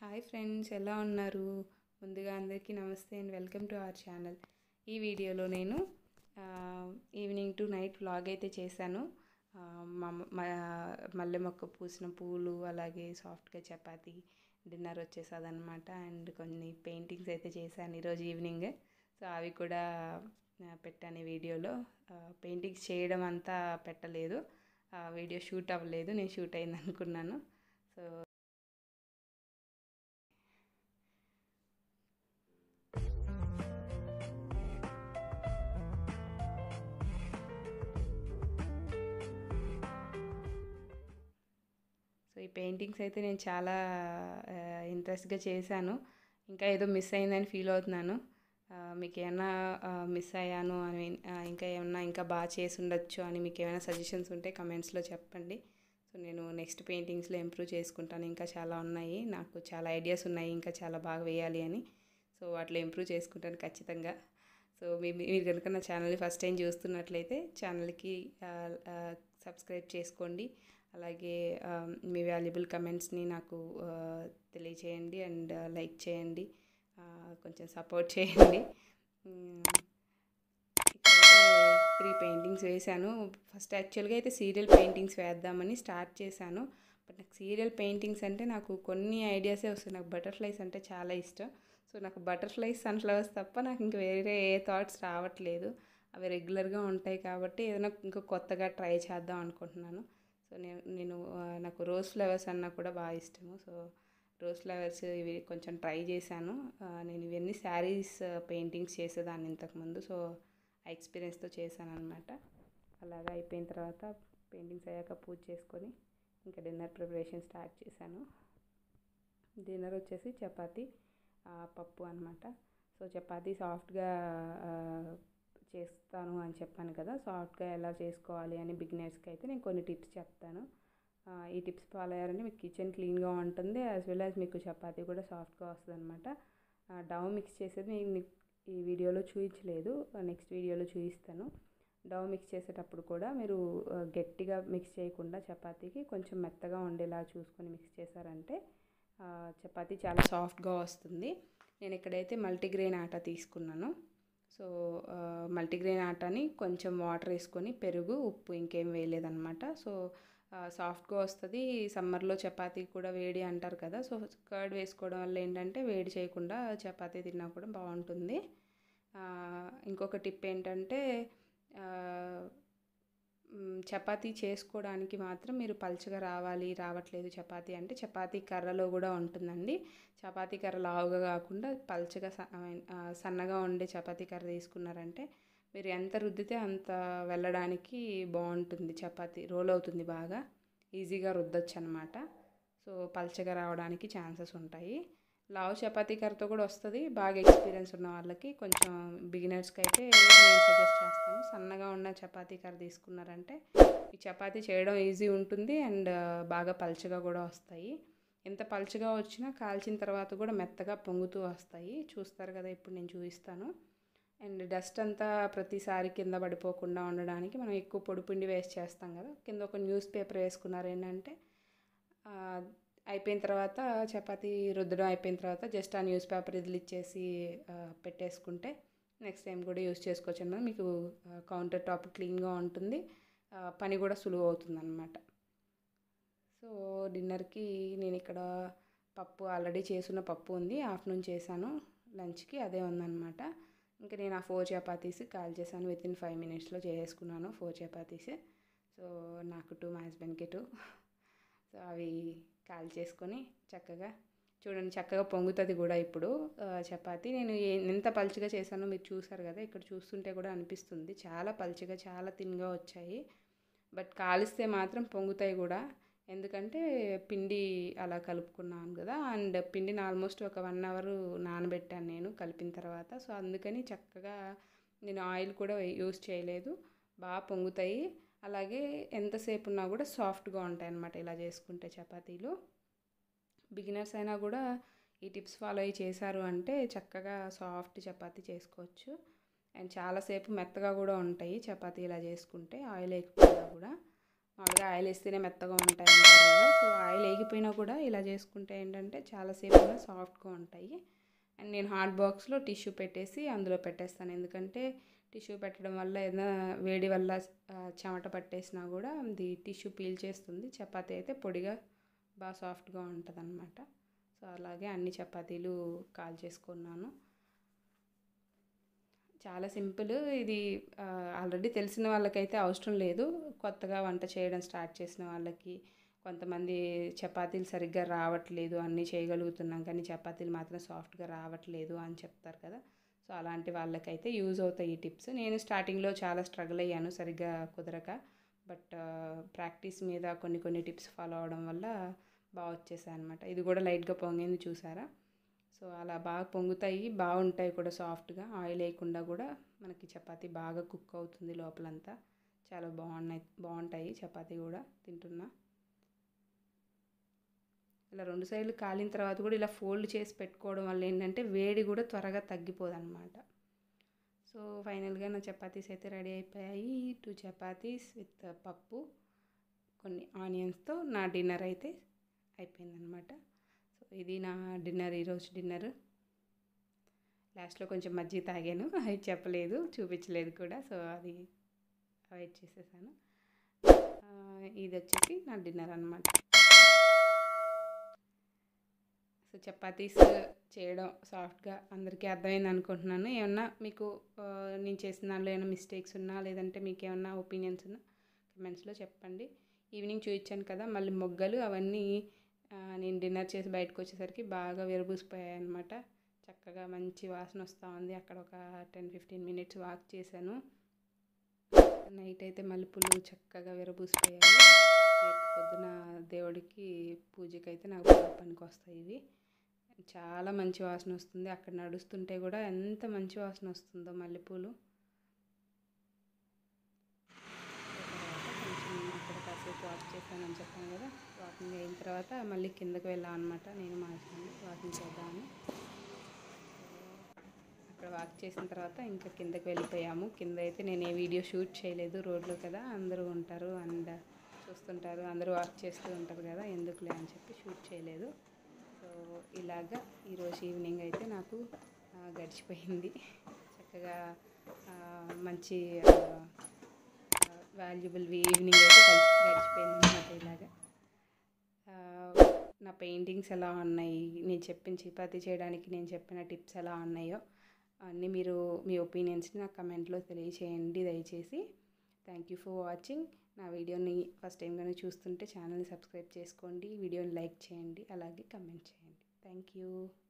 hi friends ఎలా ఉన్నారు ముందుగా అందరికీ నమస్తే and welcome to our channel ఈ వీడియోలో నేను ఆ, ఈవినింగ్ టు నైట్ వ్లాగ్ అయితే చేశాను ఆ, మా మా- మల్లె మొక్క పూసిన పూలు అలాగే సాఫ్ట్గా చపాతి డిన్నర్ వచ్చేసది అనమాట అండ్ కొన్ని పెయింటింగ్స్ అయితే చేశాను ఈరోజు ఈవినింగ్ సో అవి కూడా ఆ, పెట్టాను ఈ వీడియోలో పెయింటింగ్స్ చేయడం అంతా పెట్టలేదు ఆ వీడియో షూట్ అవ్వలేదు నేను షూట్ అయింది అనుకున్నాను సో సో ఈ పెయింటింగ్స్ అయితే నేను చాలా ఇంట్రెస్ట్గా చేశాను ఇంకా ఏదో మిస్ అయిందని ఫీల్ అవుతున్నాను ఆ, మీకు ఏమైనా మిస్ అయ్యాను అని ఆ, ఇంకా ఏమన్నా ఇంకా బాగా చేసి ఉండొచ్చు అని మీకు ఏమైనా సజెషన్స్ ఉంటే కమెంట్స్లో చెప్పండి సో నేను నెక్స్ట్ పెయింటింగ్స్లో ఇంప్రూవ్ చేసుకుంటాను ఇంకా చాలా ఉన్నాయి నాకు చాలా ఐడియాస్ ఉన్నాయి ఇంకా చాలా బాగా వేయాలి అని సో వాటిలో ఇంప్రూవ్ చేసుకుంటాను ఖచ్చితంగా సో మీ మీరు కనుక నా ఛానల్ని ఫస్ట్ టైం చూస్తున్నట్లయితే ఛానల్కి సబ్స్క్రైబ్ చేసుకోండి అలాగే ఆ, మీ వాల్యుబుల్ కమెంట్స్ని నాకు ఆ, తెలియచేయండి అండ్ లైక్ చేయండి ఆ, కొంచెం సపోర్ట్ చేయండి మ్, ఇక్కడైతే త్రీ పెయింటింగ్స్ వేశాను ఫస్ట్ యాక్చువల్గా అయితే సీరియల్ పెయింటింగ్స్ వేద్దామని స్టార్ట్ చేశాను బట్ నాకు సీరియల్ పెయింటింగ్స్ అంటే నాకు కొన్ని ఐడియాసే వస్తాయి నాకు బటర్ఫ్లైస్ అంటే చాలా ఇష్టం సో నాకు బటర్ఫ్లైస్ సన్ఫ్లవర్స్ తప్ప నాకు ఇంక వేరే ఏ థాట్స్ రావట్లేదు అవి రెగ్యులర్గా ఉంటాయి కాబట్టి ఏదైనా ఇంకా కొత్తగా ట్రై చేద్దాం అనుకుంటున్నాను సో నేను నేను ఆ, నాకు రోజ్ ఫ్లవర్స్ అన్నా కూడా బాగా ఇష్టము సో రోజ్ ఫ్లవర్స్ ఇవి కొంచెం ట్రై చేశాను ఆ, నేను ఇవన్నీ శారీస్ పెయింటింగ్స్ చేసేదాన్ని ఇంతకుముందు సో ఆ ఎక్స్పీరియన్స్తో చేశాను అనమాట అలాగా అయిపోయిన తర్వాత పెయింటింగ్స్ అయ్యాక పూజ చేసుకొని ఇంకా డిన్నర్ ప్రిపరేషన్ స్టార్ట్ చేశాను డిన్నర్ వచ్చేసి చపాతి ఆ, పప్పు అనమాట సో చపాతీ సాఫ్ట్గా ఆ, చేస్తాను అని చెప్పాను కదా సాఫ్ట్గా ఎలా చేసుకోవాలి అని బిగినర్స్కి అయితే నేను కొన్ని టిప్స్ చెప్తాను ఆ, ఈ టిప్స్ ఫాలో అయ్యారంటే మీకు కిచెన్ క్లీన్గా ఉంటుంది యాజ్ వెల్ యాజ్ మీకు చపాతీ కూడా సాఫ్ట్గా వస్తుంది అనమాట డవ్ మిక్స్ చేసేది నేను మీకు ఈ వీడియోలో చూపించలేదు నెక్స్ట్ వీడియోలో చూపిస్తాను డవ్ మిక్స్ చేసేటప్పుడు కూడా మీరు ఆ, గట్టిగా మిక్స్ చేయకుండా చపాతీకి కొంచెం మెత్తగా ఉండేలా చూసుకొని మిక్స్ చేశారంటే ఆ, చపాతీ చాలా సాఫ్ట్గా వస్తుంది నేను ఇక్కడైతే మల్టీగ్రెయిన్ ఆటా తీసుకున్నాను సో ఆ, మల్టీగ్రెయిన్ ఆటాని కొంచెం వాటర్ వేసుకొని పెరుగు ఉప్పు ఇంకేం వేయలేదన్నమాట సో ఆ, సాఫ్ట్గా వస్తుంది సమ్మర్లో చపాతీ కూడా వేడి అంటారు కదా సో కర్డ్ వేసుకోవడం వల్ల ఏంటంటే వేడి చేయకుండా చపాతీ తిన్నా కూడా బాగుంటుంది ఆ, ఇంకొక టిప్ ఏంటంటే ఆ, మ్, చపాతీ చేసుకోవడానికి మాత్రం మీరు పల్చగా రావాలి రావట్లేదు చపాతీ అంటే చపాతీ కర్రలో కూడా ఉంటుందండి చపాతీ కర్ర లావుగా కాకుండా పల్చగా స- I mean, ఆ, సన్నగా ఉండే చపాతీ కర్ర తీసుకున్నారంటే మీరు ఎంత రుద్దితే అంత వెళ్ళడానికి బాగుంటుంది చపాతీ రోల్ అవుతుంది బాగా ఈజీగా రుద్దొచ్చు అనమాట సో పల్చగా రావడానికి ఛాన్సెస్ ఉంటాయి లావు చపాతీ కర్రతో కూడా వస్తుంది బాగా ఎక్స్పీరియన్స్ ఉన్న వాళ్ళకి కొంచెం బిగినర్స్కి అయితే నేను సజెస్ట్ చేస్తాను సన్నగా ఉన్న చపాతీ కర్ర తీసుకున్నారంటే ఈ చపాతీ చేయడం ఈజీ ఉంటుంది అండ్ బాగా పల్చగా కూడా వస్తాయి ఎంత పల్చగా వచ్చినా కాల్చిన తర్వాత కూడా మెత్తగా పొంగుతూ వస్తాయి చూస్తారు కదా ఇప్పుడు నేను చూపిస్తాను అండ్ డస్ట్ అంతా ప్రతిసారి కింద పడిపోకుండా ఉండడానికి మనం ఎక్కువ పొడి పిండి వేస్ట్ చేస్తాం కదా కింద ఒక న్యూస్ పేపర్ వేసుకున్నారు ఏంటంటే ఆ, అయిపోయిన తర్వాత చపాతీ రుద్దడం అయిపోయిన తర్వాత జస్ట్ ఆ న్యూస్ పేపర్ ఇదిలిచ్చేసి ఆ, పెట్టేసుకుంటే నెక్స్ట్ టైం కూడా యూస్ చేసుకోవచ్చు అన్నమాట మీకు కౌంటర్ టాప్ క్లీన్గా ఉంటుంది ఆ, పని కూడా సులువు అవుతుంది అనమాట సో డిన్నర్కి నేను ఇక్కడ పప్పు ఆల్రెడీ చేసున్న పప్పు ఉంది ఆఫ్టర్నూన్ చేశాను లంచ్కి అదే ఉందన్నమాట ఇంకా నేను ఆ ఫోర్ చపాతీస్ కాల్ చేశాను విత్ ఇన్ ఫైవ్ మినిట్స్లో చేసుకున్నాను ఫోర్ చపాతీస్ సో నాకు టూ మా హస్బెండ్కి టూ సో అవి కాల్ చేసుకొని చక్కగా చూడండి చక్కగా పొంగుతుంది కూడా ఇప్పుడు ఆ, చపాతీ నేను ఏ- ఎంత పలుచగా చేశానో మీరు చూసారు కదా ఇక్కడ చూస్తుంటే కూడా అనిపిస్తుంది చాలా పలుచగా చాలా తిన్గా వచ్చాయి బట్ కాలిస్తే మాత్రం పొంగుతాయి కూడా ఎందుకంటే పిండి అలా కలుపుకున్నాను కదా అండ్ పిండిని ఆల్మోస్ట్ ఒక వన్ అవర్ నానబెట్టాను నేను కలిపిన తర్వాత సో అందుకని చక్కగా నేను ఆయిల్ కూడా యూస్ చేయలేదు బాగా పొంగుతాయి అలాగే ఎంతసేపు ఉన్నా కూడా సాఫ్ట్గా ఉంటాయి అన్నమాట ఇలా చేసుకుంటే చపాతీలు బిగినర్స్ అయినా కూడా ఈ టిప్స్ ఫాలో అయ్యి చేశారు అంటే చక్కగా సాఫ్ట్ చపాతీ చేసుకోవచ్చు అండ్ చాలాసేపు మెత్తగా కూడా ఉంటాయి చపాతీ ఇలా చేసుకుంటే ఆయిల్ వేయకపోయినా కూడా మామూలుగా ఆయిల్ వేస్తేనే మెత్తగా ఉంటాయి అంటారు కదా సో ఆయిల్ వేగిపోయినా కూడా ఇలా చేసుకుంటే ఏంటంటే చాలాసేపు సాఫ్ట్గా ఉంటాయి అండ్ నేను హాట్ బాక్స్లో టిష్యూ పెట్టేసి అందులో పెట్టేస్తాను ఎందుకంటే టిష్యూ పెట్టడం వల్ల ఏదైనా వేడి వల్ల ఆ, చెమట పట్టేసినా కూడా అది టిష్యూ పీల్ చేస్తుంది చపాతీ అయితే పొడిగా బాగా సాఫ్ట్గా ఉంటుంది అనమాట సో అలాగే అన్ని చపాతీలు కాల్ చేసుకున్నాను చాలా సింపుల్ ఇది ఆల్రెడీ తెలిసిన వాళ్ళకైతే అవసరం లేదు కొత్తగా వంట చేయడం స్టార్ట్ చేసిన వాళ్ళకి కొంతమంది చపాతీలు సరిగ్గా రావట్లేదు అన్నీ చేయగలుగుతున్నాం కానీ చపాతీలు మాత్రం సాఫ్ట్గా రావట్లేదు అని చెప్తారు కదా సో అలాంటి వాళ్ళకైతే యూజ్ అవుతాయి ఈ టిప్స్ నేను స్టార్టింగ్లో చాలా స్ట్రగుల్ అయ్యాను సరిగ్గా కుదరక బట్ ప్రాక్టీస్ మీద కొన్ని కొన్ని టిప్స్ ఫాలో అవడం వల్ల బాగా వచ్చేసాయి అనమాట ఇది కూడా లైట్గా పొంగింది చూసారా సో అలా బాగా పొంగుతాయి బాగుంటాయి కూడా సాఫ్ట్గా ఆయిల్ వేయకుండా కూడా మనకి చపాతీ బాగా కుక్ అవుతుంది లోపలంతా చాలా బాగున్నాయి బాగుంటాయి చపాతీ కూడా తింటున్నా ఇలా రెండు సైడ్లు కాలిన తర్వాత కూడా ఇలా ఫోల్డ్ చేసి పెట్టుకోవడం వల్ల ఏంటంటే వేడి కూడా త్వరగా తగ్గిపోదు అనమాట సో ఫైనల్గా నా చపాతీస్ అయితే రెడీ అయిపోయాయి టూ చపాతీస్ విత్ పప్పు కొన్ని ఆనియన్స్తో నా డిన్నర్ అయితే అయిపోయిందనమాట సో ఇది నా డిన్నర్ ఈరోజు డిన్నర్ లాస్ట్లో కొంచెం మజ్జిగ తాగాను అది చెప్పలేదు చూపించలేదు కూడా సో అది అవాయిడ్ చేసేసాను ఆ, ఇది వచ్చేసి నా డిన్నర్ అనమాట సో చపాతీస్ చేయడం సాఫ్ట్గా అందరికీ అర్థమైంది అనుకుంటున్నాను ఏమన్నా మీకు ఆ, నేను చేసిన దాంట్లో ఏమైనా మిస్టేక్స్ ఉన్నా లేదంటే మీకు ఏమన్నా ఒపీనియన్స్ ఉన్నా కమెంట్స్లో చెప్పండి ఈవినింగ్ చూపించాను కదా మళ్ళీ మొగ్గలు అవన్నీ ఆ, నేను డిన్నర్ చేసి బయటకు వచ్చేసరికి బాగా విరబూసిపోయాయి అనమాట చక్కగా మంచి వాసన వస్తూ ఉంది అక్కడ ఒక టెన్ ఫిఫ్టీన్ మినిట్స్ వాక్ చేశాను నైట్ అయితే మల్లెపూలు చక్కగా విరబూసిపోయాయి రేపు పొద్దున దేవుడికి పూజకైతే నాకు బాగా పనికి వస్తాయి ఇవి చాలా మంచి వాసన వస్తుంది అక్కడ నడుస్తుంటే కూడా ఎంత మంచి వాసన వస్తుందో మల్లెపూలు కొంచెం అక్కడ కాసేపు వాక్ చేశానని చెప్పాను కదా వాకింగ్ అయిన తర్వాత మళ్ళీ కిందకి వెళ్ళాం అనమాట నేను మా హస్బెండ్ వాకింగ్ చేద్దామని అక్కడ వాక్ చేసిన తర్వాత ఇంకా కిందకి వెళ్ళిపోయాము కింద అయితే నేను ఏ వీడియో షూట్ చేయలేదు రోడ్లో కదా అందరూ ఉంటారు అండ్ చూస్తుంటారు అందరూ వాక్ చేస్తూ ఉంటారు కదా ఎందుకులే అని చెప్పి షూట్ చేయలేదు సో ఇలాగా ఈరోజు ఈవినింగ్ అయితే నాకు ఆ, గడిచిపోయింది చక్కగా ఆ, మంచి వాల్యుబుల్ ఈవినింగ్ అయితే కలిసి గడిచిపోయింది అనమాట ఇలాగా ఆ, నా పెయింటింగ్స్ ఎలా ఉన్నాయి నేను చెప్పిన చపాతీ చేయడానికి నేను చెప్పిన టిప్స్ ఎలా ఉన్నాయో అన్నీ మీరు మీ ఒపీనియన్స్ని నాకు కమెంట్లో తెలియచేయండి దయచేసి థ్యాంక్ యూ ఫర్ వాచింగ్ నా వీడియోని ఫస్ట్ టైం కానీ చూస్తుంటే ఛానల్ని సబ్స్క్రైబ్ చేసుకోండి వీడియోని లైక్ చేయండి అలాగే కమెంట్ చేయండి థ్యాంక్ యూ